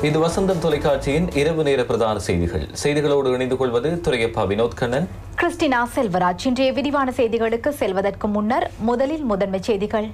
இது வசந்தம் தொலைக்காட்சியின் இரவு நேர பிரதான செய்திகள் செய்திகளோடு இணைந்து கொள்வது துரையப்பா வினோத் கண்ணன் கிறிஸ்டினா செல்வராஜ் இன்றைய விரிவான செய்திகளுக்கு செல்வதற்கு முன்னர் முதலில் முதன்மைச் செய்திகள்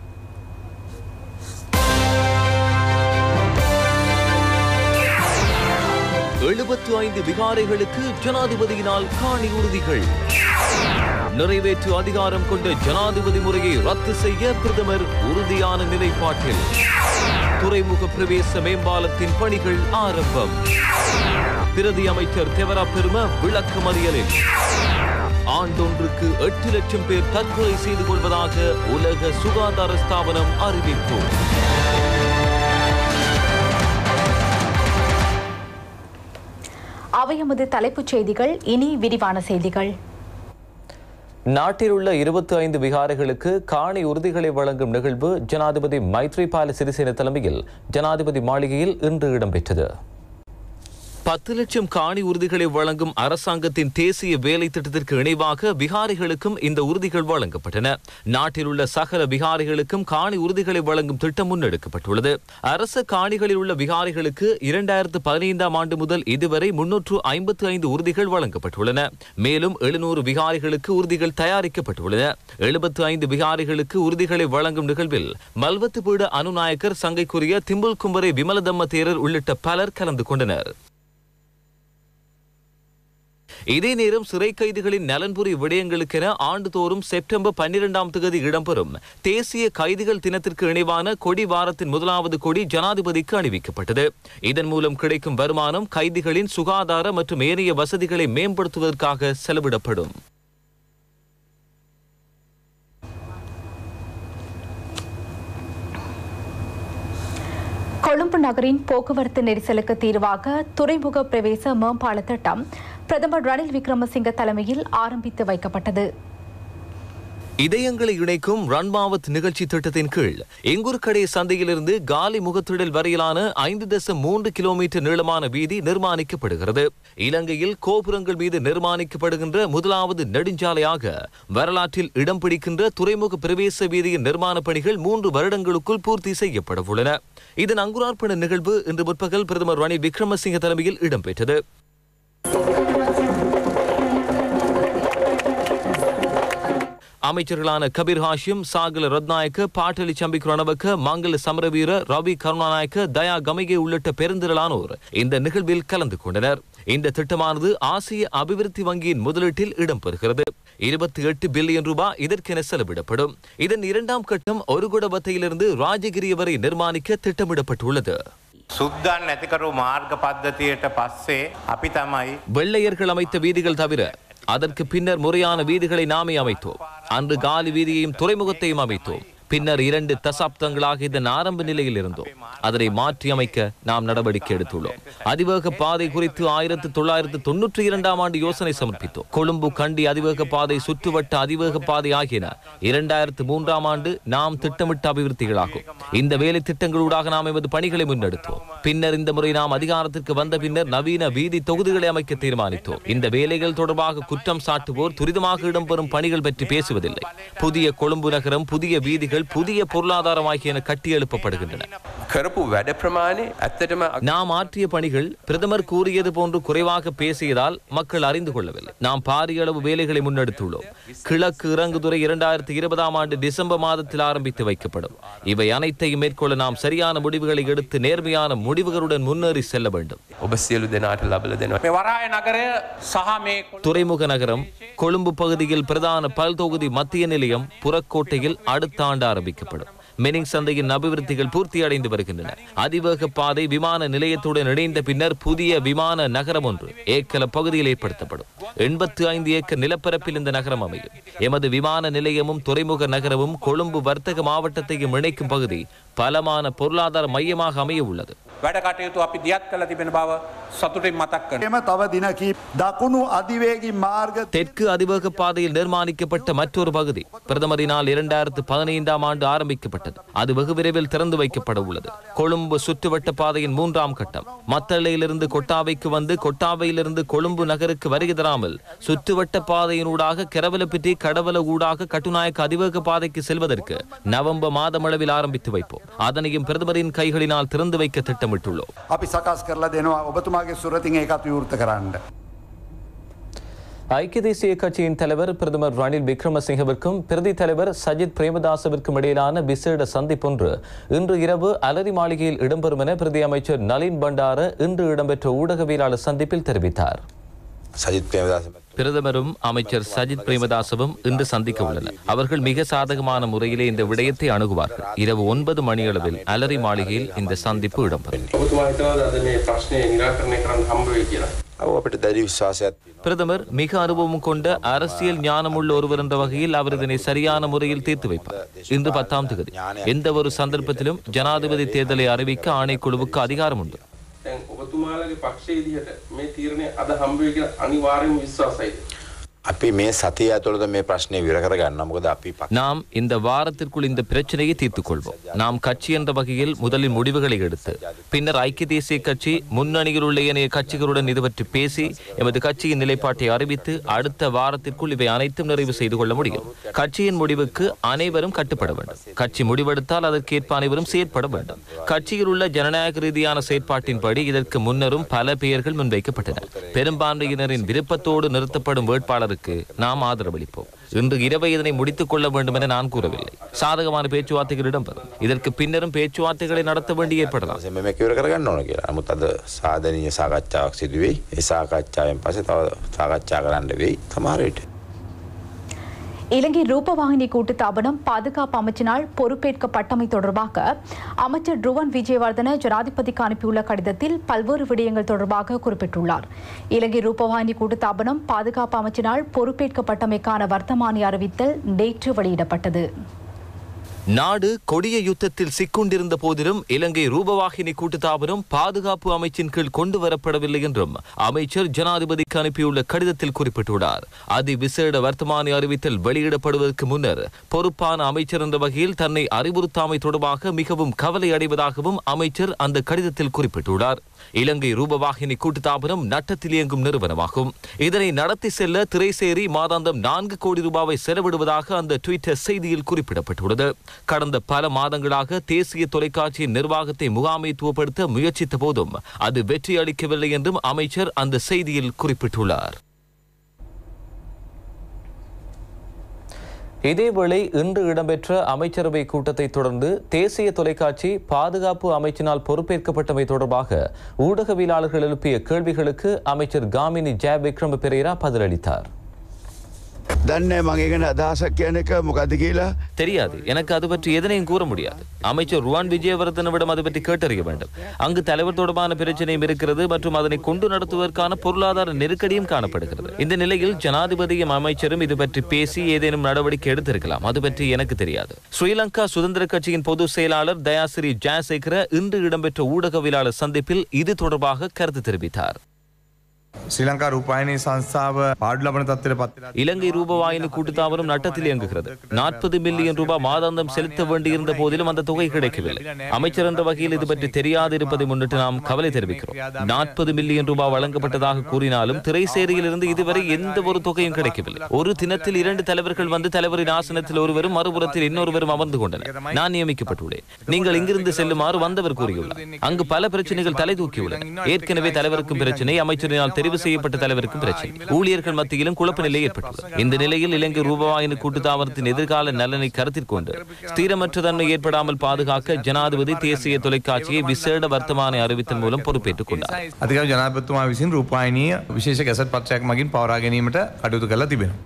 எழுபத்து ஐந்து விகாரைகளுக்கு ஜனாதிபதியினால் காணி உறுதிகள் நிறைவேற்று அதிகாரம் கொண்ட ஜனாதிபதி முறையை ரத்து செய்ய பிரதமர் உறுதியான நிலைப்பாட்டில் துறைமுக பிரவேச மேம்பாலத்தின் பணிகள் ஆரம்பம் பிரதி அமைச்சர் தெவரா பெரும விளக்கமறியலில் ஆண்டொன்றுக்கு எட்டு லட்சம் பேர் தற்கொலை செய்து கொள்வதாக உலக சுகாதார ஸ்தாபனம் அறிவிப்பு அவையமது தலைப்புச் செய்திகள் இனி விரிவான செய்திகள் நாட்டில் உள்ள இருபத்தி ஐந்து விகாரைகளுக்கு காணி உறுதிகளை வழங்கும் நிகழ்வு ஜனாதிபதி மைத்ரிபால சிறிசேன தலைமையில் ஜனாதிபதி மாளிகையில் இன்று இடம்பெற்றது பத்து லட்சம் காணி உறுதிகளை வழங்கும் அரசாங்கத்தின் தேசிய வேலை திட்டத்திற்கு இணைவாக விகாரிகளுக்கும் இந்த உறுதிகள் வழங்கப்பட்டன நாட்டில் உள்ள சகல விகாரிகளுக்கும் காணி உறுதிகளை வழங்கும் திட்டம் முன்னெடுக்கப்பட்டுள்ளது அரச காணிகளில் உள்ள விகாரிகளுக்கு இரண்டாயிரத்து பதினைந்தாம் ஆண்டு முதல் இதுவரை முன்னூற்று ஐம்பத்து ஐந்து உறுதிகள் வழங்கப்பட்டுள்ளன மேலும் எழுநூறு விகாரிகளுக்கு உறுதிகள் தயாரிக்கப்பட்டுள்ளன எழுபத்து ஐந்து விகாரிகளுக்கு உறுதிகளை வழங்கும் நிகழ்வில் மல்வத்து பீட அனுநாயக்கர் சங்கைக்குரிய திம்புல் கும்பரை விமலதம்ம தேரர் உள்ளிட்ட பலர் கலந்து கொண்டனர் இதே நேரம் சிறை கைதிகளின் நலன்புரி விடயங்களுக்கென ஆண்டுதோறும் செப்டம்பர் பன்னிரெண்டாம் தேதி இடம்பெறும் தேசிய கைதிகள் தினத்திற்கு இணைவான கொடி வாரத்தின் முதலாவது கொடி ஜனாதிபதிக்கு அணிவிக்கப்பட்டது இதன் மூலம் கிடைக்கும் வருமானம் கைதிகளின் சுகாதார மற்றும் ஏனைய வசதிகளை மேம்படுத்துவதற்காக செலவிடப்படும் கொழும்பு நகரின் போக்குவரத்து நெரிசலுக்கு தீர்வாக துறைமுக பிரவேச மேம்பால திட்டம் பிரதமர் ரணில் விக்ரமசிங்க தலைமையில் ஆரம்பித்து வைக்கப்பட்டது இதயங்களை இணைக்கும் ரன்மாவத் நிகழ்ச்சி திட்டத்தின் கீழ் எங்கூர்கடை சந்தையிலிருந்து காலி முகத்திடல் வரையிலான ஐந்து தசம் மூன்று கிலோமீட்டர் நீளமான வீதி நிர்மாணிக்கப்படுகிறது இலங்கையில் கோபுரங்கள் மீது நிர்மாணிக்கப்படுகின்ற முதலாவது நெடுஞ்சாலையாக வரலாற்றில் இடம் பிடிக்கின்ற துறைமுக பிரவேச வீதியின் நிர்மாண பணிகள் மூன்று வருடங்களுக்குள் பூர்த்தி செய்யப்பட உள்ளன இதன் அங்குரார்ப்பண நிகழ்வு இன்று முற்பகல் பிரதமர் ரணில் விக்ரமசிங்க தலைமையில் இடம்பெற்றது அமைச்சர்களான கபீர் ஹாஷிம் சாகல ரத்நாயக்க பாட்டலி சம்பிக் ரணவக்க மங்கள சமரவீர ரவி கருணாநாயக்க தயா கமிகை உள்ளிட்ட பெருந்திரளானோர் இந்த நிகழ்வில் கலந்து கொண்டனர் இந்த திட்டமானது ஆசிய அபிவிருத்தி வங்கியின் முதலீட்டில் இடம்பெறுகிறது இருபத்தி எட்டு பில்லியன் ரூபாய் இதற்கென செலவிடப்படும் இதன் இரண்டாம் கட்டம் ஒரு குடபத்தையிலிருந்து ராஜகிரி வரை நிர்மாணிக்க திட்டமிடப்பட்டுள்ளது සුද්දන් නැතිකරු මාර්ග පද්ධතියට පස්සේ අපි තමයි வெள்ளையர்கள் அமைத்த வீதிகள் தவிர அதற்கு பின்னர் முறையான வீதிகளை நாமே அமைத்தோம் அன்று காலி வீதியையும் துறைமுகத்தையும் அமைத்தோம் பின்னர் இரண்டு தசாப்தங்களாக இதன் ஆரம்ப நிலையில் இருந்தோம் அதனை மாற்றி அமைக்க நாம் நடவடிக்கை எடுத்துள்ளோம் அதிவேக பாதை குறித்து ஆயிரத்து தொள்ளாயிரத்து தொன்னூற்றி இரண்டாம் ஆண்டு யோசனை சமர்ப்பித்தோம் கொழும்பு கண்டி அதிவேக பாதை சுற்றுவட்ட அதிவேக பாதை ஆகியன இரண்டாயிரத்து மூன்றாம் ஆண்டு நாம் திட்டமிட்ட அபிவிருத்திகளாகும் இந்த வேலை திட்டங்களூடாக நாம் எமது பணிகளை முன்னெடுத்தோம் பின்னர் இந்த முறை நாம் அதிகாரத்திற்கு வந்த பின்னர் நவீன வீதி தொகுதிகளை அமைக்க தீர்மானித்தோம் இந்த வேலைகள் தொடர்பாக குற்றம் சாட்டுவோர் துரிதமாக இடம்பெறும் பணிகள் பற்றி பேசுவதில்லை புதிய கொழும்பு நகரம் புதிய வீதிகள் புதிய பொருளாதாரம் ஆகியன கட்டியெழுப்பப்படுகின்றன කරපු වැඩ ප්‍රමාණය ඇත්තටම நாம் ஆற்றிய பணிகள் பிரதமர் கூறியது போன்று குறைவாக பேசியதால் மக்கள் அறிந்து கொள்ளவில்லை நாம் பாரிய அளவு வேலைகளை முன்னெடுத்துள்ளோம் கிழக்கு இறங்குதுறை இரண்டாயிரத்தி இருபதாம் ஆண்டு டிசம்பர் மாதத்தில் ஆரம்பித்து வைக்கப்படும் இவை அனைத்தையும் மேற்கொள்ள நாம் சரியான முடிவுகளை எடுத்து நேர்மையான முடிவுகளுடன் முன்னேறி செல்ல வேண்டும் ඔබ සියලු දෙනාට ලබල දෙනවා. මේ වරාය නගරය සහ මේ කොළඹ துறைமுக நகரம் கொழும்பு பகுதியில் பிரதான பல் தொகுதி மத்திய நிலையம் புறக்கோட்டையில் அடுத்த ஆண்டு ஆரம்பிக்கப்படும் மெனிங் சந்தையின் அபிவிருத்திகள் பூர்த்தி அடைந்து வருகின்றன அதிவேக பாதை விமான நிலையத்துடன் இணைந்த பின்னர் புதிய விமான நகரம் ஒன்று ஏக்கல பகுதியில் ஏற்படுத்தப்படும் எண்பத்தி ஐந்து ஏக்கர் நிலப்பரப்பில் இந்த நகரம் அமையும் எமது விமான நிலையமும் துறைமுக நகரமும் கொழும்பு வர்த்தக மாவட்டத்தையும் இணைக்கும் பகுதி பலமான பொருளாதார மையமாக அமைய உள்ளது වැඩ කටයුතු අපි දියත් කළ තිබෙන බව සතුටින් මතක් කරන. එම තව දිනකි දකුණු අධිවේගි මාර්ග தெற்கு அதிவேக பாதையில் நிர்மாணிக்கப்பட்ட மற்றொரு பகுதி பிரதமரினால் இரண்டாயிரத்து பதினைந்தாம் ஆண்டு ஆரம்பிக்கப்பட்டது அது வெகு விரைவில் திறந்து வைக்கப்பட உள்ளது கொழும்பு சுற்றுவட்ட பாதையின் மூன்றாம் கட்டம் மத்தளையிலிருந்து கொட்டாவைக்கு வந்து கொட்டாவையிலிருந்து கொழும்பு நகருக்கு வருகை தராமல் சுற்றுவட்ட பாதையினூடாக கெரவலப்பிட்டி கடவல ஊடாக கட்டுநாயக்க அதிவேக பாதைக்கு செல்வதற்கு நவம்பர் மாதமளவில் ஆரம்பித்து வைப்போம் அதனையும் பிரதமரின் கைகளினால் திறந்து வைக்க திட்டமிட்டுள்ளோம் திட்டமிட்டுள்ளோம் අපි සකස් කරලා දෙනවා ඔබතුමාගේ සුරතින් ඒකත් විවෘත කරන්න. ஐக்கிய தேசிய கட்சியின் தலைவர் பிரதமர் ரணில் விக்ரமசிங்கவிற்கும் பிரதி தலைவர் சஜித் பிரேமதாசவிற்கும் இடையிலான விசேட சந்திப்பொன்று இன்று இரவு அலரி மாளிகையில் இடம்பெறும் என பிரதி அமைச்சர் நளின் பண்டார இன்று இடம்பெற்ற ஊடகவியலாளர் சந்திப்பில் தெரிவித்தார் සජිත් ප්‍රේමදාස பிரதமரும் அமைச்சர் சஜித் பிரேமதாசவும் இன்று சந்திக்க உள்ளனர் அவர்கள் மிக சாதகமான முறையிலே இந்த விடயத்தை அணுகுவார்கள் இரவு ஒன்பது மணியளவில் அலரி மாளிகையில் இந்த சந்திப்பு இடம்பெறும் ඔබතුමා හිතනවාද අද මේ ප්‍රශ්නය නිරාකරණය කරන්න හම්බ වෙයි කියලා? ඔව් අපිට දැඩි විශ්වාසයක් තියෙනවා. பிரதமர் மிக அனுபவம் கொண்ட அரசியல் ஞானமுள்ள ஒருவர் என்ற வகையில் அவர் இதனை சரியான முறையில் தீர்த்து வைப்பார் இன்று பத்தாம் தேதி எந்த ஒரு சந்தர்ப்பத்திலும் ஜனாதிபதி தேர்தலை அறிவிக்க ஆணைக்குழுவுக்கு அதிகாரம் உண்டு දැන් ඔබතුමාලගේ පක්ෂයේ විදිහට මේ තීරණය අද හම්බ වෙයි කියලා අනිවාර්යයෙන්ම විශ්වාසයිද? අපි මේ සතිය ඇතුළත මේ ප්‍රශ්නය විර කරගන්න මොකද අපි පක්- நாம் இந்த வாரத்திற்குள் இந்த பிரச்சனையை தீர்த்துக் கொள்வோம் நாம் கட்சி என்ற வகையில் முதலில் முடிவுகளை எடுத்து பின்னர் ஐக்கிய தேசிய கட்சி முன்னணியில் உள்ள ஏனைய கட்சிகளுடன் இது பற்றி பேசி எமது கட்சியின் நிலைப்பாட்டை அறிவித்து அடுத்த வாரத்திற்குள் இவை அனைத்தும் நிறைவு செய்து கொள்ள முடியும் கட்சியின் முடிவுக்கு அனைவரும் கட்டுப்பட வேண்டும் கட்சி முடிவெடுத்தால் அதற்கேற்ப அனைவரும் செயற்பட வேண்டும் கட்சியில் உள்ள ஜனநாயக ரீதியான செயற்பாட்டின்படி இதற்கு முன்னரும் பல பெயர்கள் முன்வைக்கப்பட்டன பெரும்பான்மையினரின் விருப்பத்தோடு நிறுத்தப்படும் வேட்பாளருக்கு நாம் ஆதரவளிப்போம் இன்று இரவை இதனை முடித்துக் கொள்ள வேண்டும் என நான் கூறவில்லை சாதகமான பேச்சுவார்த்தைகள் இடம்பெறும் இதற்கு பின்னரும் பேச்சுவார்த்தைகளை நடத்த வேண்டி ஏற்படலாம் වශයෙන් මේක ඉවර කරගන්න ඕන කියලා. නමුත් අද සාධනීය සාකච්ඡාවක් සිදු වෙයි. ඒ සාකච්ඡාවෙන් පස්සේ තව සාකච්ඡා කරන්න වෙයි. සමහර විට இலங்கை ரூபவாகினி கூட்டுத்தாபனம் பாதுகாப்பு அமைச்சினால் பொறுப்பேற்கப்பட்டமை தொடர்பாக அமைச்சர் ருவன் விஜயவர்தன ஜனாதிபதிக்கு அனுப்பியுள்ள கடிதத்தில் பல்வேறு விடயங்கள் தொடர்பாக குறிப்பிட்டுள்ளார் இலங்கை ரூபவாகினி கூட்டுத்தாபனம் பாதுகாப்பு அமைச்சினால் பொறுப்பேற்கப்பட்டமைக்கான வர்த்தமானி அறிவித்தல் நேற்று வெளியிடப்பட்டது நாடு கொடிய யுத்தத்தில் சிக்குண்டிருந்த போதிலும் இலங்கை ரூபவாகினி கூட்டுத்தாபனம் பாதுகாப்பு அமைச்சின் கீழ் கொண்டு வரப்படவில்லை என்றும் அமைச்சர் ஜனாதிபதிக்கு அனுப்பியுள்ள கடிதத்தில் குறிப்பிட்டுள்ளார் அதி விசேட வர்த்தமானி அறிவித்தல் வெளியிடப்படுவதற்கு முன்னர் பொறுப்பான அமைச்சர் என்ற வகையில் தன்னை அறிவுறுத்தாமை தொடர்பாக மிகவும் கவலை அடைவதாகவும் அமைச்சர் அந்த கடிதத்தில் குறிப்பிட்டுள்ளார் இலங்கை ரூபவாகினி கூட்டுத்தாபனம் நட்டத்தில் இயங்கும் நிறுவனமாகும் இதனை நடத்தி செல்ல திரைசேரி மாதாந்தம் நான்கு கோடி ரூபாவை செலவிடுவதாக அந்த ட்விட்டர் செய்தியில் குறிப்பிடப்பட்டுள்ளது கடந்த பல மாதங்களாக தேசிய தொலைக்காட்சியின் நிர்வாகத்தை முகாமைத்துவப்படுத்த முயற்சித்த போதும் அது வெற்றி அளிக்கவில்லை என்றும் அமைச்சர் அந்த செய்தியில் குறிப்பிட்டுள்ளார் இதேவேளை இன்று இடம்பெற்ற அமைச்சரவை கூட்டத்தை தொடர்ந்து தேசிய தொலைக்காட்சி பாதுகாப்பு அமைச்சினால் பொறுப்பேற்கப்பட்டமை தொடர்பாக ஊடகவியலாளர்கள் எழுப்பிய கேள்விகளுக்கு அமைச்சர் காமினி ஜெய விக்ரம பெரேரா பதிலளித்தார் දන්නේ මගේගෙන අදහසක් කියන එක මොකද කියලා தெரியாது எனக்கு அது பற்றி எதனையும் கூற முடியாது அமைச்சர் ருவான் விஜயவர்தனவிடம் அது பற்றி கேட்டறிய வேண்டும் அங்கு தலைவர் தொடர்பான பிரச்சனையும் இருக்கிறது மற்றும் அதனை கொண்டு நடத்துவதற்கான பொருளாதார நெருக்கடியும் காணப்படுகிறது இந்த நிலையில் ஜனாதிபதியும் அமைச்சரும் இது பற்றி பேசி ஏதேனும் நடவடிக்கை எடுத்திருக்கலாம் அது பற்றி எனக்கு தெரியாது ஸ்ரீலங்கா சுதந்திர கட்சியின் பொதுச் செயலாளர் தயாசிரி ஜெயசேகர இன்று இடம்பெற்ற ஊடகவியலாளர் சந்திப்பில் இது தொடர்பாக கருத்து தெரிவித்தார் ශ්‍රී ලංකා රූපයිනී සංස්ථාව පාඩු ලබන තත්වයට පත්වෙලා இலங்கை ரூபவாயினி கூட்டுத்தாபனம் நட்டத்தில் இயங்குகிறது நாற்பது மில்லியன் ரூபாய் மாதாந்தம் செலுத்த வேண்டியிருந்த போதிலும் அந்த தொகை கிடைக்கவில்லை அமைச்சர் என்ற வகையில் இது பற்றி தெரியாது இருப்பதை முன்னிட்டு நாம் கவலை தெரிவிக்கிறோம் நாற்பது மில்லியன் ரூபாய் வழங்கப்பட்டதாக கூறினாலும் திரைசேரியில் இருந்து இதுவரை எந்த ஒரு தொகையும் கிடைக்கவில்லை ஒரு தினத்தில் இரண்டு தலைவர்கள் வந்து தலைவரின் ஆசனத்தில் ஒருவரும் மறுபுறத்தில் இன்னொருவரும் அமர்ந்து கொண்டனர் நான் நியமிக்கப்பட்டுள்ளேன் நீங்கள் இங்கிருந்து செல்லுமாறு வந்தவர் கூறியுள்ளார் அங்கு பல பிரச்சனைகள் தலை தூக்கியுள்ளன ஏற்கனவே தலைவருக்கும் பிரச்சனை அமைச்சரினால் தெரிவு செய்யப்பட்ட தலைவருக்கும் பிரச்சனை ஊழியர்கள் மத்தியிலும் குழப்ப நிலை ஏற்பட்டுள்ளது இந்த நிலையில் இலங்கை ரூபவாயின் கூட்டுத்தாபனத்தின் எதிர்கால நலனை கருத்தில் கொண்டு ஸ்திரமற்ற தன்மை ஏற்படாமல் பாதுகாக்க ஜனாதிபதி தேசிய தொலைக்காட்சியை விசேட வர்த்தமானி அறிவித்தல் மூலம் பொறுப்பேற்றுக் கொண்டார் අධිකරු ජනාධිපතිතුමා විසින් රූපයිනීය විශේෂ ගැසට් පත්‍රයක් මගින් පවරා ගැනීමට කටයුතු කරලා තිබෙනවා.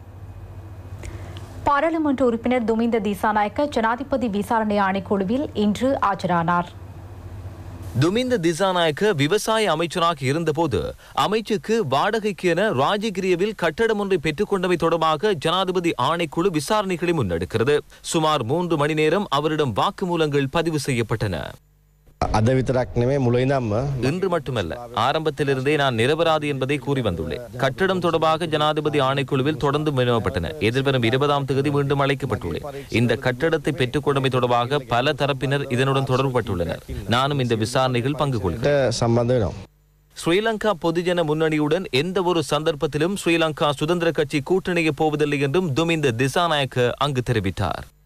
பாராளுமன்ற உறுப்பினர் துமிந்த திசாநாயக்க ஜனாதிபதி விசாரணை ஆணைக்குழுவில் இன்று ஆஜரானார் துமிந்த திசாநாயக்க விவசாய அமைச்சராக இருந்தபோது அமைச்சுக்கு வாடகைக்கு என ராஜகிரியவில் கட்டடம் ஒன்றை பெற்றுக்கொண்டமை தொடர்பாக ஜனாதிபதி ஆணைக்குழு விசாரணைகளை முன்னெடுக்கிறது சுமார் மூன்று மணி நேரம் அவரிடம் வாக்குமூலங்கள் பதிவு செய்யப்பட்டன අද විතරක් නෙමේ මුලයිදම්ම இன்று மட்டுமல்ல ஆரம்பத்திலிருந்தே நான் நிரபராதி என்பதை கூறி வந்துள்ளேன் கட்டடம் தொடர்பாக ஜனாதிபதி ஆணைக்குழுவில் தொடர்ந்து வினவப்பட்டன எதிர்வரும் இருபதாம் தேதி மீண்டும் அழைக்கப்பட்டுள்ளேன் இந்த கட்டடத்தை பெற்றுக்கொண்டமை தொடர்பாக பல தரப்பினர் இதனுடன் தொடர்புபட்டுள்ளனர் நானும் இந்த விசாரணைகள் பங்கு கொள்கிறேன் සම්බන්ධ වෙනවා. ஸ்ரீலங்கா பொதுஜன முன்னணியுடன் எந்த ஒரு சந்தர்ப்பத்திலும் ஸ்ரீலங்கா சுதந்திர கட்சி கூட்டணியை போவதில்லை என்றும் துமிந்த திசாநாயக்க அங்கு தெரிவித்தார்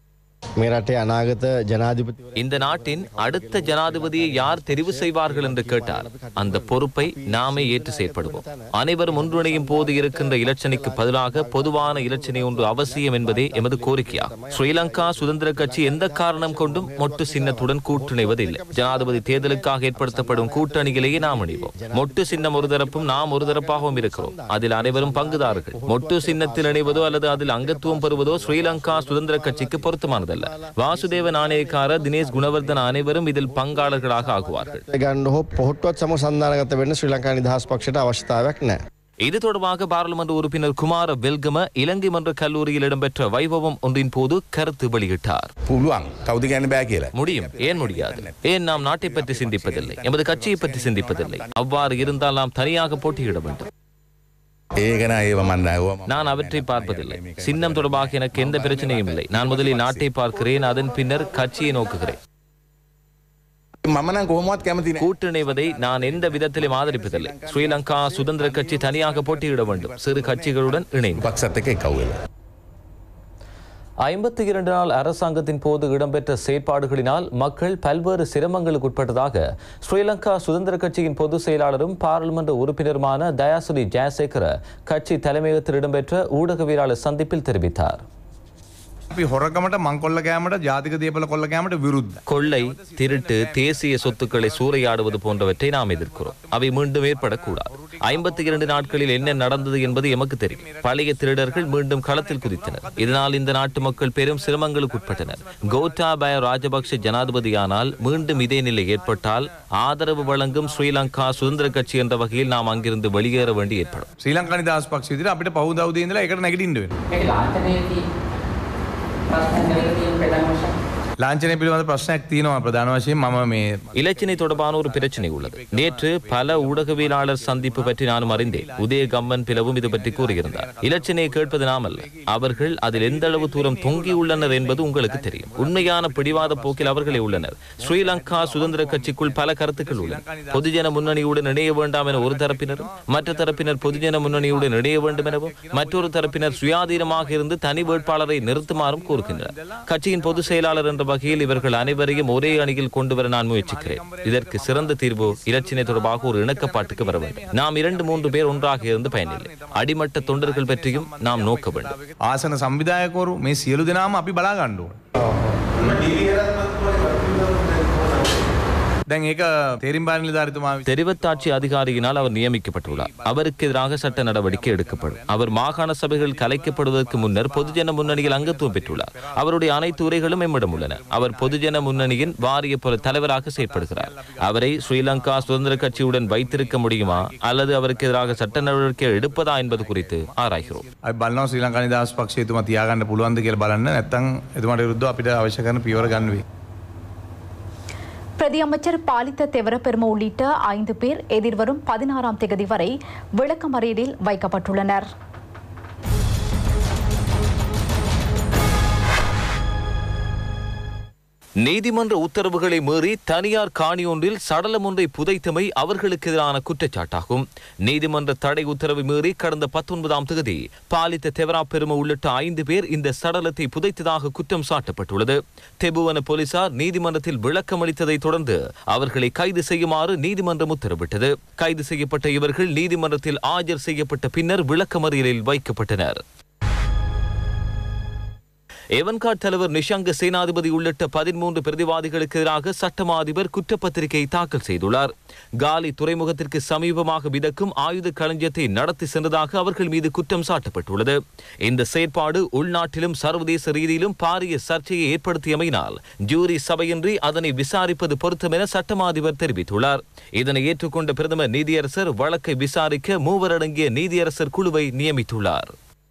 මේ රටේ අනාගත ජනාධිපති இந்த நாட்டின் அடுத்த ஜனாதிபதியை யார் தெரிவு செய்வார்கள் என்று கேட்டார் அந்த பொறுப்பை நாமே ஏற்று செயற்படுவோம் அனைவரும் ஒன்றிணையும் போது இருக்கின்ற இலட்சணைக்கு பதிலாக பொதுவான இலட்சணை ஒன்று அவசியம் என்பதே எமது கோரிக்கையாகும் ஸ்ரீலங்கா சுதந்திர கட்சி எந்த காரணம் கொண்டும் மொட்டு சின்னத்துடன் கூட்டிணைவதில்லை ஜனாதிபதி தேர்தலுக்காக ஏற்படுத்தப்படும் கூட்டணியிலேயே நாம் இணைவோம் மொட்டு சின்னம் ஒரு தரப்பும் நாம் ஒரு தரப்பாகவும் இருக்கிறோம் அதில் அனைவரும் பங்குதாரர்கள் மொட்டு சின்னத்தில் இணைவதோ அல்லது அதில் அங்கத்துவம் பெறுவதோ ஸ்ரீலங்கா சுதந்திர கட்சிக்கு பொருத்தமானதல்ல வாசுதேவ நாணயக்கார தினேஷ் குணவர்தன அனைவரும் இதில் பங்காளர்களாக ஆகுவார்கள் ගන්න හෝ පොහොට්ටුවත් සම සන්ධානගත වෙන්න ශ්‍රී ලංකා නිදහස් පක්ෂයට අවශ්‍යතාවයක් නෑ. இது தொடர்பாக பாராளுமன்ற உறுப்பினர் குமார வெல்கம இலங்கை மன்ற கல்லூரியில் இடம்பெற்ற வைபவம் ஒன்றின் போது கருத்து வெளியிட்டார் පුළුවන් කවුද ගැන බෑ කියලා. முடியும் ஏன் முடியாது ஏன் நாம் நாட்டை பற்றி சிந்திப்பதில்லை எமது கட்சியை பற்றி சிந்திப்பதில்லை அவ்வாறு இருந்தால் நாம் தனியாக போட்டியிட வேண்டும் ඒකන ඒව මන්න நான் அவற்றை பார்ப்பதில்லை சின்னம் தொடர்பாக எனக்கு எந்த பிரச்சனையும் இல்லை நான் முதலில் நாட்டை பார்க்கிறேன் அதன் பின்னர் கட்சியை நோக்குகிறேன் මමන කොහොමත් කැමතින கூட்டிணைவதை நான் எந்த விதத்திலும் ஆதரிப்பதில்லை ஸ்ரீலங்கா சுதந்திர கட்சி தனியாக போட்டியிட வேண்டும் சிறு கட்சிகளுடன் இணைந்து පක්සත් එක කව්වෙල. ஐம்பத்தி இரண்டு நாள் அரசாங்கத்தின் போது இடம்பெற்ற செயற்பாடுகளினால் மக்கள் பல்வேறு சிரமங்களுக்கு உட்பட்டதாக ஸ்ரீலங்கா சுதந்திர கட்சியின் பொதுச் செயலாளரும் பாராளுமன்ற உறுப்பினருமான தயாசுரி ஜெயசேகர கட்சி தலைமையகத்தில் இடம்பெற்ற ஊடகவியலாளர் சந்திப்பில் தெரிவித்தார் අපි හොරකමට මංකොල්ල කෑමට ජාතික දේපල කොල්ල කෑමට විරුද්ධ. கொள்ளை திருட்டு தேசிய சொத்துக்களை சூறையாடுவது போன்றவற்றை நாம் எதிர்க்கிறோம் அவை மீண்டும் ஏற்படக்கூடாது ஐம்பத்தி இரண்டு நாட்களில் என்ன நடந்தது என்பது எமக்கு தெரியும் பழைய திருடர்கள் மீண்டும் களத்தில் குதித்தனர் இதனால் இந்த நாட்டு மக்கள் பெரும் சிரமங்களுக்கு உட்பட்டனர் கோட்டாபய ராஜபக்ஷ ஜனாதிபதியானால் மீண்டும் இதே நிலை ஏற்பட்டால் ஆதரவு வழங்கும் ஸ்ரீலங்கா சுதந்திர கட்சி என்ற வகையில் நாம் அங்கிருந்து வெளியேற வேண்டி ஏற்படும் ශ්‍රී ලංකා නිදහස් පක්ෂ විදිහට අපිට පහුදවදේ ඉඳලා එකට නැගිටින්න වෙනවා. ලාංඡනය පිළිබඳ ප්‍රශ්නයක් තියෙනවා ප්‍රධාන වශයෙන් මම මේ இலச்சினை தொடர்பான ஒரு பிரச்சனை உள்ளது நேற்று பல ஊடகவியலாளர் சந்திப்பு பற்றி நானும் அறிந்தேன் உதய கம்மன் பிளவும் இது பற்றி கூறியிருந்தார் இலச்சினையை கேட்பது நாம் அல்ல அவர்கள் அதில் எந்த அளவு தூரம் தொங்கியுள்ளனர் என்பது உங்களுக்கு தெரியும் உண்மையான பிடிவாத போக்கில் அவர்களே உள்ளனர் ஸ்ரீலங்கா சுதந்திர கட்சிக்குள் பல கருத்துக்கள் உள்ளன பொதுஜன முன்னணியுடன் இணைய வேண்டாம் என ஒரு தரப்பினரும் மற்ற தரப்பினர் பொதுஜன முன்னணியுடன் இணைய வேண்டும் எனவும் மற்றொரு தரப்பினர் சுயாதீனமாக இருந்து தனி வேட்பாளரை நிறுத்துமாறும் கூறுகின்றனர் கட்சியின் பொதுச் செயலாளர் என்ற வகையில் இவர்கள் அனைவரையும் ஒரே அணியில் கொண்டு வர நான் முயற்சிக்கிறேன் இதற்கு சிறந்த தீர்வு இலச்சினை தொடர்பாக ஒரு இணக்கப்பாட்டுக்கு வர வேண்டும் நாம் இரண்டு மூன்று பேர் ஒன்றாக இருந்து பயனில்லை அடிமட்ட தொண்டர்கள் பற்றியும் நாம் நோக்க வேண்டும் ආසන සංවිධායකවරු මේ සියලු දෙනාම අපි බලා ගන්න ඕන. දැන් ඒක තේරින් බාර නිලධාරිතුමා විසින් தெரிவத்தாட்சி அதிகாரியினால் அவர் நியமிக்கப்பட்டுள்ளார் அவருக்கு எதிராக சட்ட நடவடிக்கை எடுக்கப்படும் அவர் மாகாண சபைகள் கலைக்கப்படுவதற்கு முன்னர் பொதுஜன முன்னணியில் அங்கத்துவம் பெற்றுள்ளார் அவருடைய அனைத்து உரைகளும் எம்மிடம் உள்ளன அவர் பொதுஜன முன்னணியின் வாரிய பொரு தலைவராக செயற்படுகிறார் அவரை ஸ்ரீலங்கா சுதந்திர கட்சியுடன் வைத்திருக்க முடியுமா அல்லது அவருக்கு எதிராக சட்ட நடவடிக்கை எடுப்பதா என்பது குறித்து ஆராய்கிறோம் අපි බලනවා ශ්‍රී ලංකා නිදහස් පක්ෂය එතුමා තියාගන්න පුළුවන්ද කියලා බලන්න නැත්නම් එතුමාට විරුද්ධව අපිට අවශ්‍ය කරන පියවර ගන්න වෙයි. பிரதியமைச்சர் பாலித்த தெவரப்பெரும உள்ளிட்ட ஐந்து பேர் எதிர்வரும் பதினாறாம் தேதி வரை விளக்கமறியலில் வைக்கப்பட்டுள்ளனர் நீதிமன்ற உத்தரவுகளை மீறி தனியார் காணி ஒன்றில் சடலம் ஒன்றை புதைத்தமை அவர்களுக்கு எதிரான குற்றச்சாட்டாகும் நீதிமன்ற தடை உத்தரவை மீறி கடந்த பத்தொன்பதாம் தேதி பாலித்த தெவரா பெரும உள்ளிட்ட ஐந்து பேர் இந்த சடலத்தை புதைத்ததாக குற்றம் சாட்டப்பட்டுள்ளது தெபுவன போலீசார் நீதிமன்றத்தில் விளக்கமளித்ததை தொடர்ந்து அவர்களை கைது செய்யுமாறு நீதிமன்றம் உத்தரவிட்டது கைது செய்யப்பட்ட இவர்கள் நீதிமன்றத்தில் ஆஜர் செய்யப்பட்ட பின்னர் விளக்கமறியலில் வைக்கப்பட்டனர் எவன்காட் தலைவர் நிஷாங்க சேனாதிபதி உள்ளிட்ட பதிமூன்று பிரதிவாதிகளுக்கு எதிராக சட்டமா அதிபர் குற்றப்பத்திரிகை தாக்கல் செய்துள்ளார் காலி துறைமுகத்திற்கு சமீபமாக மிதக்கும் ஆயுத களஞ்சியத்தை நடத்தி சென்றதாக அவர்கள் மீது குற்றம் சாட்டப்பட்டுள்ளது இந்த செயற்பாடு உள்நாட்டிலும் சர்வதேச ரீதியிலும் பாரிய சர்ச்சையை ஏற்படுத்தியமையினால் ஜூரி சபையின்றி அதனை விசாரிப்பது பொருத்தம் என சட்டமா அதிபர் தெரிவித்துள்ளார் இதனை ஏற்றுக்கொண்ட பிரதமர் நீதியரசர் வழக்கை விசாரிக்க மூவர் அடங்கிய நீதியரசர் குழுவை நியமித்துள்ளார்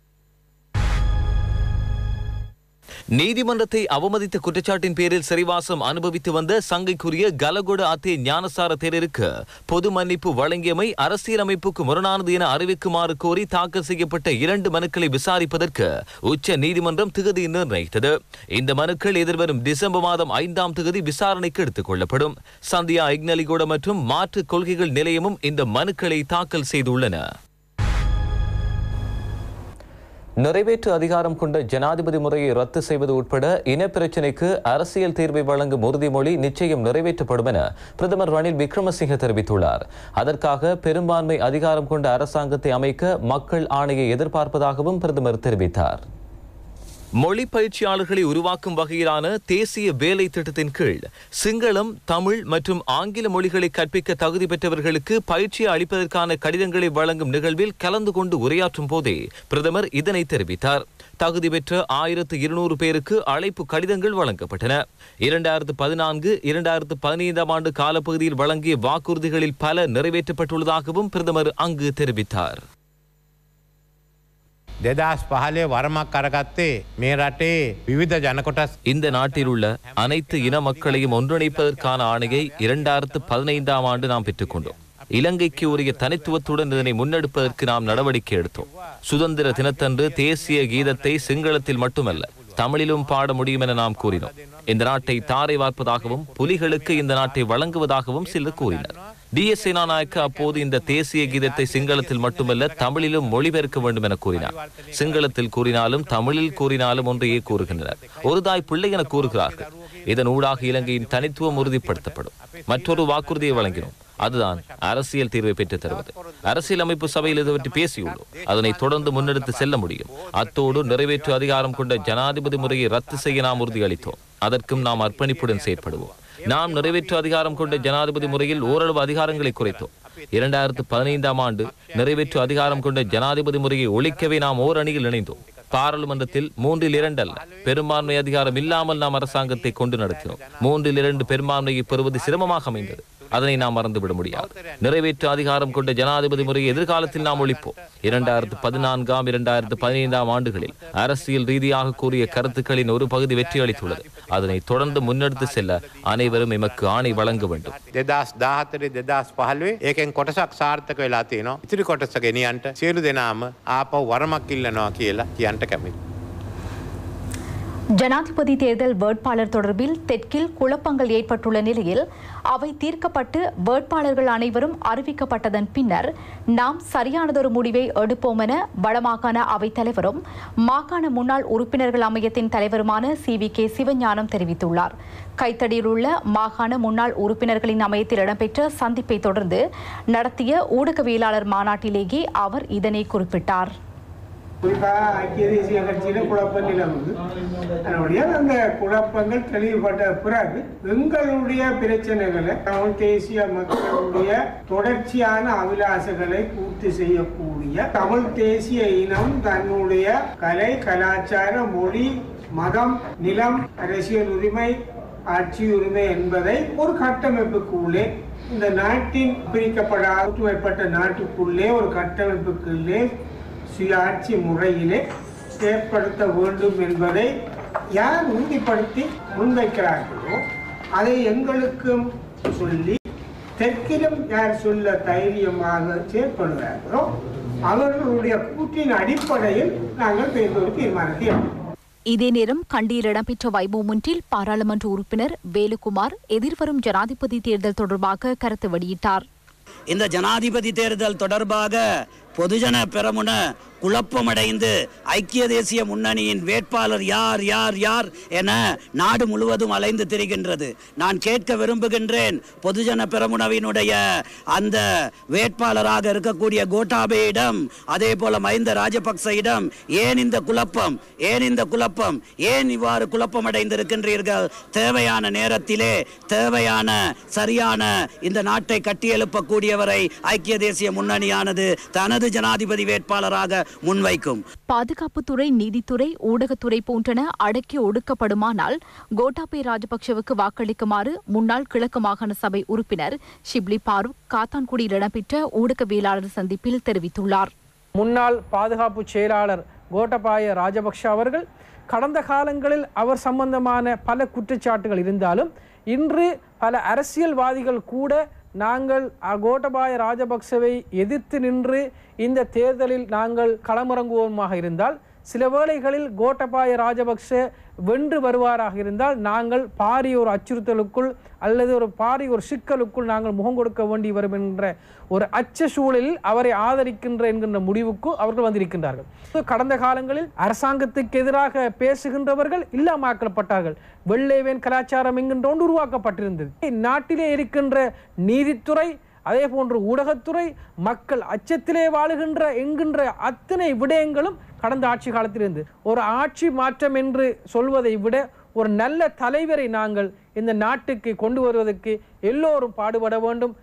நீதிமன்றத்தை அவமதித்த குற்றச்சாட்டின் பேரில் சிறைவாசம் அனுபவித்து வந்த சங்கைக்குரிய கலகொட அத்தே ஞானசார தேரருக்கு பொது மன்னிப்பு வழங்கியமை அரசியலமைப்புக்கு முரணானது என அறிவிக்குமாறு கோரி தாக்கல் செய்யப்பட்ட இரண்டு மனுக்களை விசாரிப்பதற்கு உச்ச நீதிமன்றம் திகதி நிர்ணயித்தது இந்த மனுக்கள் எதிர்வரும் டிசம்பர் மாதம் ஐந்தாம் திகதி விசாரணைக்கு எடுத்துக் கொள்ளப்படும் சந்தியா இக்னலிகோட மற்றும் மாற்று கொள்கைகள் நிலையமும் இந்த மனுக்களை தாக்கல் செய்துள்ளன நிறைவேற்று அதிகாரம் கொண்ட ஜனாதிபதி முறையை ரத்து செய்வது உட்பட இனப்பிரச்சினைக்கு அரசியல் தீர்வை வழங்கும் உறுதிமொழி நிச்சயம் நிறைவேற்றப்படும் என பிரதமர் ரணில் விக்ரமசிங்க தெரிவித்துள்ளார் அதற்காக பெரும்பான்மை அதிகாரம் கொண்ட அரசாங்கத்தை அமைக்க மக்கள் ஆணையை எதிர்பார்ப்பதாகவும் பிரதமர் தெரிவித்தார் மொழி பயிற்சியாளர்களை உருவாக்கும் வகையிலான தேசிய வேலை திட்டத்தின் கீழ் சிங்களம் தமிழ் மற்றும் ஆங்கில மொழிகளை கற்பிக்க தகுதி பெற்றவர்களுக்கு பயிற்சி அளிப்பதற்கான கடிதங்களை வழங்கும் நிகழ்வில் கலந்து கொண்டு உரையாற்றும் போதே பிரதமர் இதனை தெரிவித்தார் தகுதி பெற்ற ஆயிரத்து இருநூறு பேருக்கு அழைப்பு கடிதங்கள் வழங்கப்பட்டன இரண்டாயிரத்து பதினான்கு இரண்டாயிரத்து பதினைந்தாம் ஆண்டு காலப்பகுதியில் வழங்கிய வாக்குறுதிகளில் பல நிறைவேற்றப்பட்டுள்ளதாகவும் பிரதமர் அங்கு தெரிவித்தார் දෙදස් පහලේ වරමක් කරගත්තේ මේ රටේ විවිධ ජනකොටස් இந்த நாட்டில் உள்ள அனைத்து இன மக்களையும் ஒன்றிணைப்பதற்கான ஆணையை இரண்டாயிரத்து பதினைந்தாம் ஆண்டு நாம் பெற்றுக்கொண்டோம் இலங்கைக்கு உரிய தனித்துவத்துடன் இதனை முன்னெடுப்பதற்கு நாம் நடவடிக்கை எடுத்தோம் சுதந்திர தினத்தன்று தேசிய கீதத்தை சிங்களத்தில் மட்டுமல்ல தமிழிலும் பாட முடியும் என நாம் கூறினோம் இந்த நாட்டை தாரை வார்ப்பதாகவும் புலிகளுக்கு இந்த நாட்டை வழங்குவதாகவும் சிலர் கூறினர் டி எஸ் சேனாநாயக்க அப்போது இந்த தேசிய கீதத்தை சிங்களத்தில் மட்டுமல்ல தமிழிலும் மொழிபெயர்க்க வேண்டும் என கூறினார் சிங்களத்தில் கூறினாலும் தமிழில் கூறினாலும் ஒன்றையே கூறுகின்றனர் ஒரு தாய் பிள்ளை என கூறுகிறார்கள் இதன் ஊடாக இலங்கையின் தனித்துவம் உறுதிப்படுத்தப்படும் மற்றொரு வாக்குறுதியை வழங்கினோம் அதுதான் அரசியல் தீர்வை பெற்றுத் தருவது அரசியல் அமைப்பு சபையில் இது பற்றி பேசியுள்ளோம் அதனை தொடர்ந்து முன்னெடுத்து செல்ல முடியும் அத்தோடு நிறைவேற்று அதிகாரம் கொண்ட ஜனாதிபதி முறையை ரத்து செய்ய நாம் உறுதியளித்தோம் அதற்கும் நாம் அர்ப்பணிப்புடன் செயற்படுவோம் நாம் நிறைவேற்று அதிகாரம் கொண்ட ஜனாதிபதி முறையில் ஓரளவு அதிகாரங்களை குறைத்தோம் இரண்டாயிரத்து பதினைந்தாம் ஆண்டு நிறைவேற்று அதிகாரம் கொண்ட ஜனாதிபதி முறையை ஒழிக்கவே நாம் ஓர் அணியில் இணைந்தோம் பாராளுமன்றத்தில் மூன்றில் இரண்டு அல்ல பெரும்பான்மை அதிகாரம் இல்லாமல் நாம் அரசாங்கத்தை கொண்டு நடத்தினோம் மூன்றில் இரண்டு பெரும்பான்மையை பெறுவது சிரமமாக அமைந்தது அதனை நாம் மறந்துவிட முடியாது நிறைவேற்று அதிகாரம் கொண்ட ஜனாதிபதி முறையை எதிர்காலத்தில் நாம் ஒழிப்போம் இரண்டாயிரத்து பதினான்காம் இரண்டாயிரத்து பதினைந்தாம் ஆண்டுகளில் அரசியல் ரீதியாக கூறிய கருத்துக்களின் ஒரு பகுதி வெற்றி அளித்துள்ளது அதனை தொடர்ந்து முன்னெடுத்து செல்ல அனைவரும் எமக்கு ஆணை வழங்க வேண்டும் දෙදස් දාහතරේ දෙදස් පහල්ුවේ ඒකෙන් කොටසක් සාර්ථක වෙලා තියෙනවා ඉතිරි කොටස ගෙනියන්ට සියලු දෙනාම ආපව් වරමක් ඉල්ලනවා කියලා කියන්ට කැමිති. ஜனாதிபதி தேர்தல் வேட்பாளர் தொடர்பில் தெற்கில் குழப்பங்கள் ஏற்பட்டுள்ள நிலையில் அவை தீர்க்கப்பட்டு வேட்பாளர்கள் அனைவரும் அறிவிக்கப்பட்டதன் பின்னர் நாம் சரியானதொரு முடிவை எடுப்போம் என வடமாகாண அவைத் தலைவரும் மாகாண முன்னாள் உறுப்பினர்கள் அமையத்தின் தலைவருமான சி வி கே சிவஞானம் தெரிவித்துள்ளார் கைத்தடியில் உள்ள மாகாண முன்னாள் உறுப்பினர்களின் அமையத்தில் இடம்பெற்ற சந்திப்பை தொடர்ந்து நடத்திய ஊடகவியலாளர் மாநாட்டிலேயே அவர் இதனை குறிப்பிட்டார் குறிப்பாக ஐக்கிய தேசிய கட்சியில் குழப்பம் நிலவுது அதனுடைய அந்த குழப்பங்கள் தெளிவுபட்ட பிறகு எங்களுடைய பிரச்சனைகளை தமிழ் தேசிய மக்களுடைய தொடர்ச்சியான அபிலாசைகளை பூர்த்தி செய்யக்கூடிய தமிழ் தேசிய இனம் தன்னுடைய கலை கலாச்சார மொழி மதம் நிலம் அரசியல் உரிமை ஆட்சி உரிமை என்பதை ஒரு கட்டமைப்புக்குள்ளே இந்த நாட்டின் பிரிக்கப்பட ஒற்றுமைப்பட்ட நாட்டுக்குள்ளே ஒரு கட்டமைப்புக்குள்ளே சுயாட்சி முறையிலே ஏற்படுத்த வேண்டும் என்பதை யார் உறுதிப்படுத்தி முன்வைக்கிறார்களோ அதை எங்களுக்கும் சொல்லி தெற்கிலும் யார் சொல்ல தைரியமாக செயற்படுகிறார்களோ அவர்களுடைய கூற்றின் அடிப்படையில் நாங்கள் பேருந்து தீர்மானத்தை எடுப்போம் இதே நேரம் கண்டியில் இடம்பெற்ற வைபவம் ஒன்றில் பாராளுமன்ற உறுப்பினர் வேலுக்குமார் எதிர்வரும் ஜனாதிபதி தேர்தல் தொடர்பாக கருத்து வெளியிட்டார் இந்த ஜனாதிபதி தேர்தல் தொடர்பாக பொதுஜன பெரமுன குழப்பமடைந்து ஐக்கிய தேசிய முன்னணியின் வேட்பாளர் யார் யார் யார் என நாடு முழுவதும் அலைந்து திரிகின்றது நான் கேட்க விரும்புகின்றேன் பொதுஜன பெரமுனவினுடைய அந்த வேட்பாளராக இருக்கக்கூடிய கோட்டாபேயிடம் அதே போல மஹிந்த ராஜபக்சயிடம் ஏன் இந்த குழப்பம் ஏன் இந்த குழப்பம் ஏன் இவ்வாறு குழப்பமடைந்திருக்கின்றீர்கள் தேவையான நேரத்திலே தேவையான சரியான இந்த நாட்டை கட்டியெழுப்பக்கூடியவரை ஐக்கிய தேசிய முன்னணியானது தனது ஜனாதிபதி வேட்பாளராக முன்வைக்கும் பாதுகாப்புத்துறை நீதித்துறை ஊடகத்துறை போன்றன அடக்கி ஒடுக்கப்படுமானால் கோட்டாபே ராஜபக்சவுக்கு வாக்களிக்குமாறு முன்னாள் கிழக்கு மாகாண சபை உறுப்பினர் ஷிப்லி பாரூக் காத்தான்குடியில் இடம்பெற்ற ஊடகவியலாளர் சந்திப்பில் தெரிவித்துள்ளார் முன்னாள் பாதுகாப்பு செயலாளர் கோட்டபாய ராஜபக்ஷ அவர்கள் கடந்த காலங்களில் அவர் சம்பந்தமான பல குற்றச்சாட்டுகள் இருந்தாலும் இன்று பல அரசியல்வாதிகள் கூட நாங்கள் அ- கோட்டபாய ராஜபக்சவை எதிர்த்து நின்று இந்த தேர்தலில் நாங்கள் களமிறங்குவோமாக இருந்தால் சில வேளைகளில் கோட்டபாய ராஜபக்ஷ வென்று வருவாராக இருந்தால் நாங்கள் பாரிய ஒரு அச்சுறுத்தலுக்குள் அல்லது ஒரு பாரிய ஒரு சிக்கலுக்குள் நாங்கள் முகம் கொடுக்க வேண்டி வரும் என்ற ஒரு அச்ச சூழலில் அவரை ஆதரிக்கின்ற என்கின்ற முடிவுக்கு அவர்கள் வந்திருக்கின்றார்கள் கடந்த காலங்களில் அரசாங்கத்துக்கு எதிராக பேசுகின்றவர்கள் இல்லாமக்கப்பட்டார்கள் வெள்ளைவேன் கலாச்சாரம் என்கின்ற ஒன்று உருவாக்கப்பட்டிருந்தது நாட்டிலே இருக்கின்ற நீதித்துறை அதே போன்று ஊடகத்துறை மக்கள் அச்சத்திலே வாழுகின்ற என்கின்ற அத்தனை விடயங்களும் கடந்த ஆட்சி காலத்திலிருந்து ஒரு ஆட்சி மாற்றம் என்று சொல்வதை விட ஒரு நல்ல தலைவரை நாங்கள் இந்த நாட்டுக்கு கொண்டு வருவதற்கு எல்லோரும் பாடுபட வேண்டும்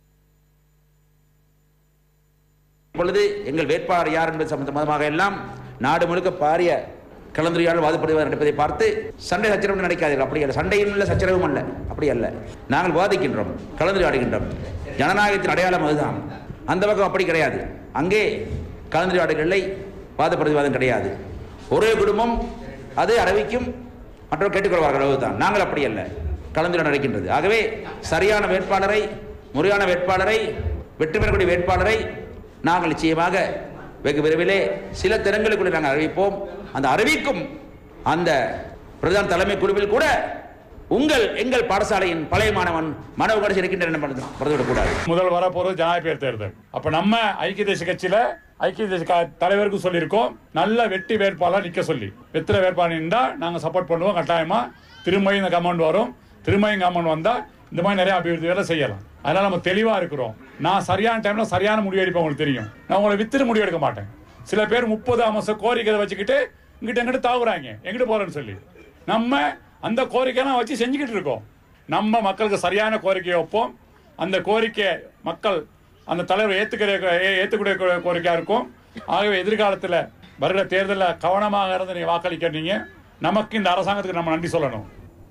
இப்பொழுது எங்கள் வேட்பாளர் யார் என்பது சம்பந்தமாக எல்லாம் நாடு முழுக்க பாரிய கலந்துரையாடல் வாதப்படுவது நடப்பதை பார்த்து சண்டை சச்சரவு நடக்காதீர்கள் அப்படி அல்ல சண்டையும் இல்லை சச்சரவும் அல்ல அப்படி அல்ல நாங்கள் வாதிக்கின்றோம் கலந்துரையாடுகின்றோம் ஜனநாயகத்தின் அடையாளம் அதுதான் அந்த பக்கம் அப்படி கிடையாது அங்கே கலந்துரையாடல் இல்லை வாத பிரதிவாதம் கிடையாது ஒரே குடும்பம் அது அறிவிக்கும் மற்றவர் கேட்டுக்கொள்வார்கள் அதுதான் நாங்கள் அப்படி அல்ல கலந்துரையாடல் நடக்கின்றது ஆகவே சரியான வேட்பாளரை முறையான வேட்பாளரை வெற்றி பெறக்கூடிய வேட்பாளரை நாங்கள் நிச்சயமாக வெகு விரைவிலே சில தினங்களுக்குள்ளே நாங்கள் அறிவிப்போம் அந்த அறிவிக்கும் அந்த பிரதான தலைமை குழுவில் கூட உங்கள் எங்கள் பாடசாலையின் பழைய மாணவன் மனவு கடைசி இருக்கின்றன மறந்துவிடக்கூடாது முதல் வரப்போறது ஜனாதிபதி தேர்தல் அப்ப நம்ம ஐக்கிய தேச கட்சியில ஐக்கிய தேச க- தலைவருக்கும் சொல்லியிருக்கோம் நல்ல வெற்றி வேட்பாளர் நிக்க சொல்லி வெற்றில வேட்பாளர் நின்றா நாங்க சப்போர்ட் பண்ணுவோம் கட்டாயமா திரும்பியும் இந்த கமெண்ட் வரும் திரும்பியும் கமெண்ட் வந்தா இந்த மாதிரி நிறைய அபிவிருத்தி வேலை செய்யலாம் அதனால நம்ம தெளிவா இருக்கிறோம் நான் சரியான டைம்ல சரியான முடிவு எடுப்பேன் உங்களுக்கு தெரியும் நான் உங்களை வித்துட்டு முடிவு எடுக்க மாட்டேன் சில பேர் முப்பது அம்சம் கோரிக்கை வச்சுக்கிட்டு இங்கிட்ட எங்கிட்ட தாவுறாங்க எங்கிட்ட போறேன்னு சொல்லி நம்ம அந்த கோரிக்கையெல்லாம் வச்சு செஞ்சுக்கிட்டு இருக்கோம் நம்ம மக்களுக்கு சரியான கோரிக்கையை வைப்போம் அந்த கோரிக்கை மக்கள் அந்த தலைவர் ஏத்துக்கிற ஏ- ஏத்துக்கூடிய கோ- கோரிக்கையா இருக்கும் ஆகவே எதிர்காலத்தில் வருகிற தேர்தலில் கவனமாக இருந்து நீங்க வாக்களிக்கிறீங்க நமக்கு இந்த அரசாங்கத்துக்கு நம்ம நன்றி சொல்லணும்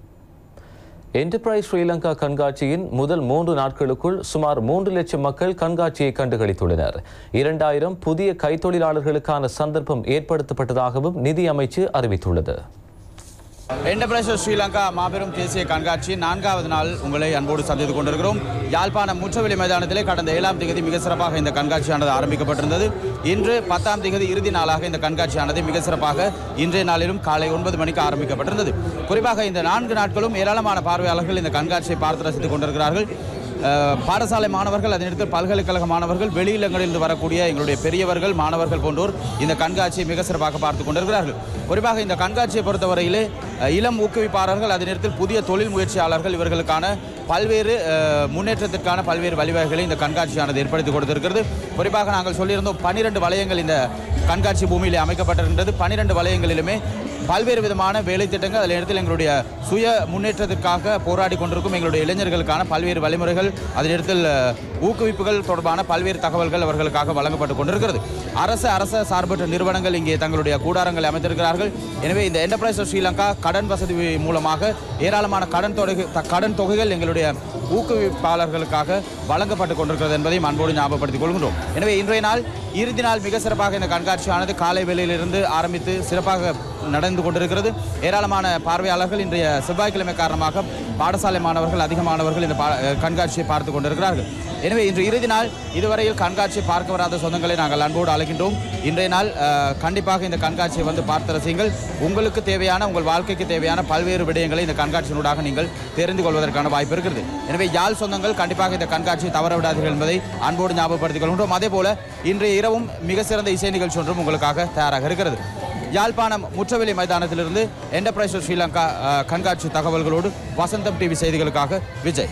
என்டர்பிரைஸ் ஸ்ரீலங்கா கண்காட்சியின் முதல் மூன்று நாட்களுக்குள் சுமார் மூன்று லட்சம் மக்கள் கண்காட்சியை கண்டுகளித்துள்ளனர் இரண்டாயிரம் புதிய கைத்தொழிலாளர்களுக்கான சந்தர்ப்பம் ஏற்படுத்தப்பட்டதாகவும் நிதி அமைச்சு அறிவித்துள்ளது என்டர்பிரைஸ் ஸ்ரீலங்கா மாபெரும் தேசிய கண்காட்சி நான்காவது நாள் உங்களை அன்போடு சந்தித்துக் கொண்டிருக்கிறோம் யாழ்ப்பாணம் முற்றவெளி மைதானத்திலே கடந்த ஏழாம் தேதி மிக சிறப்பாக இந்த கண்காட்சியானது ஆரம்பிக்கப்பட்டிருந்தது இன்று பத்தாம் தேதி இறுதி நாளாக இந்த கண்காட்சியானது மிக சிறப்பாக இன்றைய நாளிலும் காலை ஒன்பது மணிக்கு ஆரம்பிக்கப்பட்டிருந்தது குறிப்பாக இந்த நான்கு நாட்களும் ஏராளமான பார்வையாளர்கள் இந்த கண்காட்சியை பார்த்து ரசித்துக் கொண்டிருக்கிறார்கள் அஹ், பாடசாலை மாணவர்கள் அதனிடத்தில் பல்கலைக்கழக மாணவர்கள் வெளியிலங்களிலிருந்து வரக்கூடிய எங்களுடைய பெரியவர்கள் மாணவர்கள் போன்றோர் இந்த கண்காட்சியை மிக சிறப்பாக பார்த்து கொண்டிருக்கிறார்கள் குறிப்பாக இந்த கண்காட்சியை பொறுத்தவரையிலே அஹ், இளம் ஊக்குவிப்பாளர்கள் அதனிடத்தில் புதிய தொழில் முயற்சியாளர்கள் இவர்களுக்கான பல்வேறு அஹ், முன்னேற்றத்திற்கான பல்வேறு வழிவகைகளை இந்த கண்காட்சியானது ஏற்படுத்தி கொடுத்திருக்கிறது குறிப்பாக நாங்கள் சொல்லியிருந்தோம் பன்னிரண்டு வலயங்கள் இந்த கண்காட்சி பூமியிலே அமைக்கப்பட்டிருக்கின்றது பன்னிரண்டு வலயங்களிலுமே பல்வேறு விதமான வேலை திட்டங்கள் அதில் இடத்தில் எங்களுடைய சுய முன்னேற்றத்திற்காக போராடி கொண்டிருக்கும் எங்களுடைய இளைஞர்களுக்கான பல்வேறு வழிமுறைகள் அதே இடத்தில் அஹ், ஊக்குவிப்புகள் தொடர்பான பல்வேறு தகவல்கள் அவர்களுக்காக வழங்கப்பட்டு கொண்டிருக்கிறது அரசு அரச சார்பற்ற நிறுவனங்கள் இங்கே தங்களுடைய கூடாரங்களை அமைத்திருக்கிறார்கள் எனவே இந்த என்டர்பிரைஸ் ஆஃப் ஸ்ரீலங்கா கடன் வசதி மூலமாக ஏராளமான கடன் தொகை த- கடன் தொகைகள் எங்களுடைய ஊக்குவிப்பாளர்களுக்காக வழங்கப்பட்டு கொண்டிருக்கிறது என்பதையும் அன்போடு ஞாபகப்படுத்திக் கொள்கின்றோம் எனவே இன்றைய நாள் இறுதி நாள் மிக சிறப்பாக இந்த கண்காட்சியானது காலை வேளையிலிருந்து ஆரம்பித்து சிறப்பாக நடந்து கொண்டிருக்கிறது ஏராளமான பார்வையாளர்கள் இன்றைய செவ்வாய்க்கிழமை காரணமாக பாடசாலை மாணவர்கள் அதிக மாணவர்கள் இந்த பா- அஹ் கண்காட்சியை பார்த்து கொண்டிருக்கிறார்கள் எனவே இன்று இறுதி நாள் இதுவரையில் கண்காட்சியை பார்க்க வராத சொந்தங்களை நாங்கள் அன்போடு அழைக்கின்றோம் இன்றைய நாள் அஹ், கண்டிப்பாக இந்த கண்காட்சியை வந்து பார்த்து ரசியுங்கள் உங்களுக்கு தேவையான உங்கள் வாழ்க்கைக்கு தேவையான பல்வேறு விடயங்களை இந்த கண்காட்சியினூடாக நீங்கள் தெரிந்து கொள்வதற்கான வாய்ப்பு இருக்கிறது எனவே யாழ் சொந்தங்கள் கண்டிப்பாக இந்த கண்காட்சியை தவற விடாதீர்கள் என்பதை அன்போடு ஞாபகப்படுத்திக் கொள்கின்றோம் அதே போல இன்றைய இரவும் மிக சிறந்த இசை நிகழ்ச்சி ஒன்றும் உங்களுக்காக தயாராக இருக்கிறது யாழ்ப்பாணம் முற்றவெளி மைதானத்திலிருந்து என்டர்பிரைஸ் ஸ்ரீலங்கா அஹ், கண்காட்சி தகவல்களோடு வசந்தம் டிவி செய்திகளுக்காக விஜய்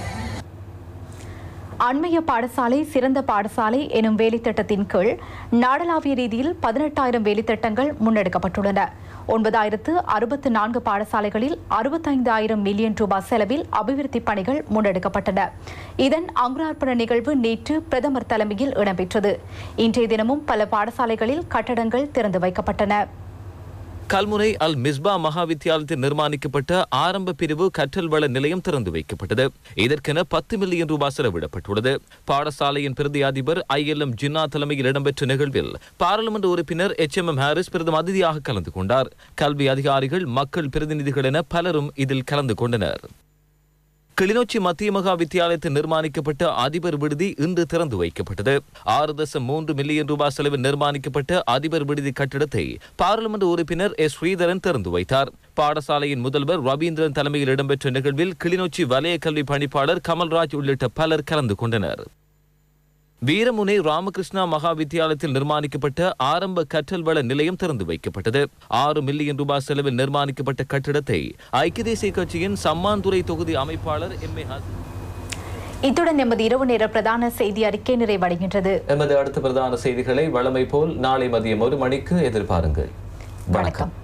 அண்மைய பாடசாலை சிறந்த பாடசாலை எனும் வேலைத்திட்டத்தின் கீழ் நாடளாவிய ரீதியில் பதினெட்டாயிரம் வேலைத்திட்டங்கள் முன்னெடுக்கப்பட்டுள்ளன ஒன்பதாயிரத்து அறுபத்து நான்கு பாடசாலைகளில் அறுபத்தைந்தாயிரம் மில்லியன் ரூபாய் செலவில் அபிவிருத்தி பணிகள் முன்னெடுக்கப்பட்டன இதன் அங்குரார்ப்பண நிகழ்வு நேற்று பிரதமர் தலைமையில் இடம்பெற்றது இன்றைய தினமும் பல பாடசாலைகளில் கட்டடங்கள் திறந்து வைக்கப்பட்டன கல்முனை அல் மிஸ்பா மகா வித்தியாலயத்தில் நிர்மாணிக்கப்பட்ட ஆரம்ப பிரிவு கற்றல் வள நிலையம் திறந்து வைக்கப்பட்டது இதற்கென பத்து மில்லியன் ரூபாய் செலவிடப்பட்டுள்ளது பாடசாலையின் பிரதி அதிபர் ஐ எல் எம் ஜின்னா தலைமையில் இடம்பெற்ற நிகழ்வில் பாராளுமன்ற உறுப்பினர் எச் எம் எம் ஹாரிஸ் பிரதம அதிதியாக கலந்து கொண்டார் கல்வி அதிகாரிகள் மக்கள் பிரதிநிதிகள் என பலரும் இதில் கலந்து கொண்டனர் கிளிநொச்சி மத்திய மகா வித்தியாலயத்தில் நிர்மாணிக்கப்பட்ட அதிபர் விடுதி இன்று திறந்து வைக்கப்பட்டது ஆறு தசம் மூன்று மில்லியன் ரூபாய் செலவில் நிர்மாணிக்கப்பட்ட அதிபர் விடுதி கட்டிடத்தை பாராளுமன்ற உறுப்பினர் எஸ் ஸ்ரீதரன் திறந்து வைத்தார் பாடசாலையின் முதல்வர் ரவீந்திரன் தலைமையில் இடம்பெற்ற நிகழ்வில் கிளிநொச்சி வலய கல்வி பணிப்பாளர் கமல்ராஜ் உள்ளிட்ட பலர் கலந்து கொண்டனர் வீரமுனை ராமகிருஷ்ணா மகா வித்தியாலயத்தில் நிர்மாணிக்கப்பட்ட ஆரம்ப கற்றல் வள நிலையம் திறந்து வைக்கப்பட்டது ஆறு மில்லியன் ரூபாய் செலவில் நிர்மாணிக்கப்பட்ட கட்டிடத்தை ஐக்கிய தேசிய கட்சியின் சம்மாந்துறை தொகுதி அமைப்பாளர் எம் ஏ இத்துடன் எமது இரவு நேர பிரதான செய்தி அறிக்கை நிறைவடைகின்றது எமது அடுத்த பிரதான செய்திகளை வழமை போல் நாளை மதியம் ஒரு மணிக்கு எதிர்பாருங்கள் வணக்கம்